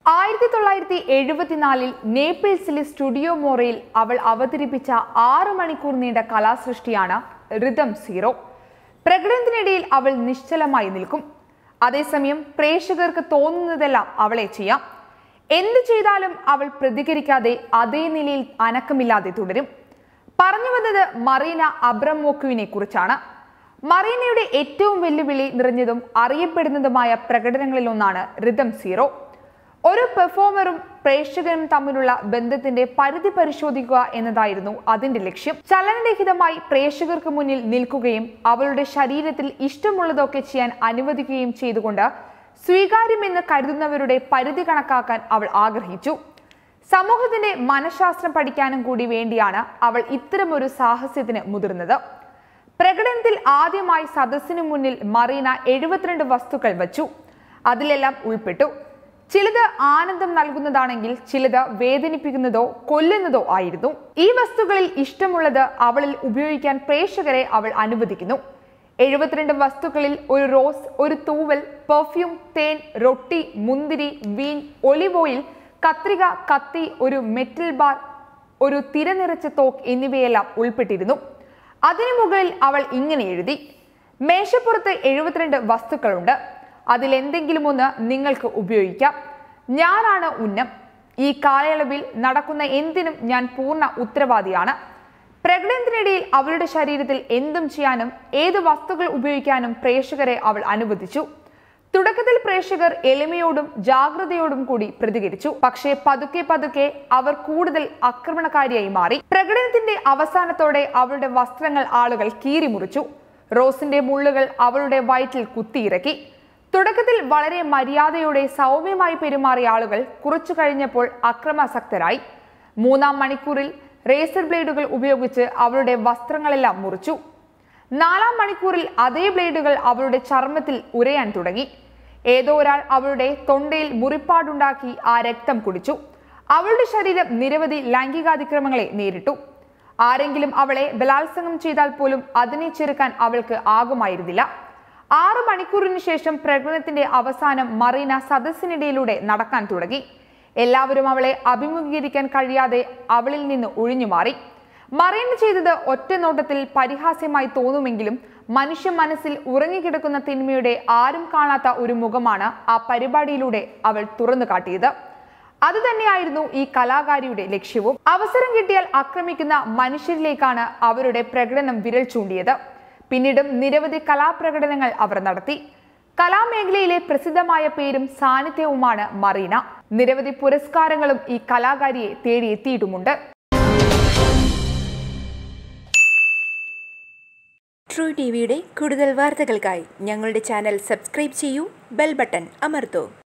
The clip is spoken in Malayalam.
ആയിരത്തി തൊള്ളായിരത്തി എഴുപത്തിനാലിൽ നേപ്പിൾസിലെ സ്റ്റുഡിയോ മോറയിൽ അവൾ അവതരിപ്പിച്ച ആറ് മണിക്കൂർ നീണ്ട കലാസൃഷ്ടിയാണ് റിതം സീറോ പ്രകടനത്തിനിടയിൽ അവൾ നിശ്ചലമായി നിൽക്കും അതേസമയം പ്രേക്ഷകർക്ക് തോന്നുന്നതെല്ലാം അവളെ ചെയ്യാം എന്ത് ചെയ്താലും അവൾ പ്രതികരിക്കാതെ അതേ നിലയിൽ അനക്കമില്ലാതെ തുടരും പറഞ്ഞു വന്നത് മറീന അബ്രമോക്കുവിനെ കുറിച്ചാണ് മറീനയുടെ ഏറ്റവും വെല്ലുവിളി നിറഞ്ഞതും അറിയപ്പെടുന്നതുമായ പ്രകടനങ്ങളിലൊന്നാണ് റിതം സീറോ ഒരു പെർഫോമറും പ്രേക്ഷകനും തമ്മിലുള്ള ബന്ധത്തിന്റെ പരിധി പരിശോധിക്കുക എന്നതായിരുന്നു അതിന്റെ ലക്ഷ്യം ചലനരഹിതമായി പ്രേക്ഷകർക്ക് മുന്നിൽ നിൽക്കുകയും അവളുടെ ശരീരത്തിൽ ഇഷ്ടമുള്ളതൊക്കെ ചെയ്യാൻ അനുവദിക്കുകയും ചെയ്തുകൊണ്ട് സ്വീകാര്യമെന്ന് കരുതുന്നവരുടെ പരിധി കണക്കാക്കാൻ അവൾ ആഗ്രഹിച്ചു സമൂഹത്തിന്റെ മനഃശാസ്ത്രം പഠിക്കാനും കൂടി വേണ്ടിയാണ് അവൾ ഇത്തരമൊരു സാഹസ്യത്തിന് മുതിർന്നത് പ്രകടനത്തിൽ ആദ്യമായി സദസ്സിനു മുന്നിൽ മറീന എഴുപത്തിരണ്ട് വസ്തുക്കൾ വച്ചു അതിലെല്ലാം ഉൾപ്പെട്ടു ചിലത് ആനന്ദം നൽകുന്നതാണെങ്കിൽ ചിലത് വേദനിപ്പിക്കുന്നതോ കൊല്ലുന്നതോ ആയിരുന്നു ഈ വസ്തുക്കളിൽ ഇഷ്ടമുള്ളത് അവളിൽ ഉപയോഗിക്കാൻ പ്രേക്ഷകരെ അവൾ അനുവദിക്കുന്നു എഴുപത്തിരണ്ട് വസ്തുക്കളിൽ ഒരു റോസ് ഒരു തൂവൽ പെർഫ്യൂം തേൻ റൊട്ടി മുന്തിരി വീൻ ഒലിവ് ഓയിൽ കത്രിക കത്തി ഒരു മെറ്റൽ ബാർ ഒരു തിര നിറച്ച തോക്ക് എന്നിവയെല്ലാം ഉൾപ്പെട്ടിരുന്നു അതിനു മുകളിൽ അവൾ ഇങ്ങനെ എഴുതി മേശപ്പുറത്ത് എഴുപത്തിരണ്ട് വസ്തുക്കളുണ്ട് അതിലെന്തെങ്കിലും ഒന്ന് നിങ്ങൾക്ക് ഉപയോഗിക്കാം ഞാനാണ് ഉന്നം ഈ കാലയളവിൽ നടക്കുന്ന എന്തിനും ഞാൻ പൂർണ്ണ ഉത്തരവാദിയാണ് പ്രകടനത്തിനിടയിൽ അവളുടെ ശരീരത്തിൽ എന്തും ചെയ്യാനും ഏത് വസ്തുക്കൾ ഉപയോഗിക്കാനും പ്രേക്ഷകരെ അവൾ അനുവദിച്ചു തുടക്കത്തിൽ പ്രേക്ഷകർ എളിമയോടും ജാഗ്രതയോടും കൂടി പ്രതികരിച്ചു പക്ഷേ പതുക്കെ പതുക്കെ അവർ കൂടുതൽ ആക്രമണകാരിയായി മാറി പ്രകടനത്തിന്റെ അവസാനത്തോടെ അവളുടെ വസ്ത്രങ്ങൾ ആളുകൾ കീറിമുറിച്ചു റോസിന്റെ മുള്ളുകൾ അവളുടെ വയറ്റിൽ കുത്തിയിറക്കി തുടക്കത്തിൽ വളരെ മര്യാദയോടെ സൗമ്യമായി പെരുമാറിയ ആളുകൾ കുറച്ചു കഴിഞ്ഞപ്പോൾ അക്രമാസക്തരായി മൂന്നാം മണിക്കൂറിൽ റേസർ ബ്ലേഡുകൾ ഉപയോഗിച്ച് അവളുടെ വസ്ത്രങ്ങളെല്ലാം മുറിച്ചു നാലാം മണിക്കൂറിൽ അതേ ബ്ലേഡുകൾ അവളുടെ ചർമ്മത്തിൽ ഉരയാൻ തുടങ്ങി ഏതോ ഒരാൾ അവളുടെ തൊണ്ടയിൽ മുറിപ്പാടുണ്ടാക്കി ആ രക്തം കുടിച്ചു അവളുടെ ശരീരം നിരവധി ലൈംഗികാതിക്രമങ്ങളെ നേരിട്ടു ആരെങ്കിലും അവളെ ബലാത്സംഗം ചെയ്താൽ പോലും അതിനെ ചെറുക്കാൻ അവൾക്ക് ആകുമായിരുന്നില്ല ആറു മണിക്കൂറിന് ശേഷം പ്രകടനത്തിന്റെ അവസാനം മറീന സദസ്സിനിടയിലൂടെ നടക്കാൻ തുടങ്ങി എല്ലാവരും അവളെ അഭിമുഖീകരിക്കാൻ കഴിയാതെ അവളിൽ നിന്ന് ഒഴിഞ്ഞു മാറി മറീന ചെയ്തത് ഒറ്റ നോട്ടത്തിൽ പരിഹാസ്യമായി തോന്നുമെങ്കിലും മനുഷ്യ മനസ്സിൽ ഉറങ്ങിക്കിടക്കുന്ന തിന്മയുടെ ആരും കാണാത്ത ഒരു മുഖമാണ് ആ പരിപാടിയിലൂടെ അവൾ തുറന്നു കാട്ടിയത് അതുതന്നെയായിരുന്നു ഈ കലാകാരിയുടെ ലക്ഷ്യവും അവസരം കിട്ടിയാൽ ആക്രമിക്കുന്ന മനുഷ്യരിലേക്കാണ് അവരുടെ പ്രകടനം വിരൽ ചൂണ്ടിയത് പിന്നീടും നിരവധി കലാപ്രകടനങ്ങൾ അവർ നടത്തി കലാമേഖലയിലെ പ്രസിദ്ധമായ പേരും സാന്നിധ്യവുമാണ് മറീന നിരവധി പുരസ്കാരങ്ങളും ഈ കലാകാരിയെ തേടിയെത്തിയിട്ടുമുണ്ട് ട്രൂ ടി വിയുടെ കൂടുതൽ വാർത്തകൾക്കായി ഞങ്ങളുടെ ചാനൽ സബ്സ്ക്രൈബ് ചെയ്യൂ ബെൽ ബട്ടൺ അമർത്തൂ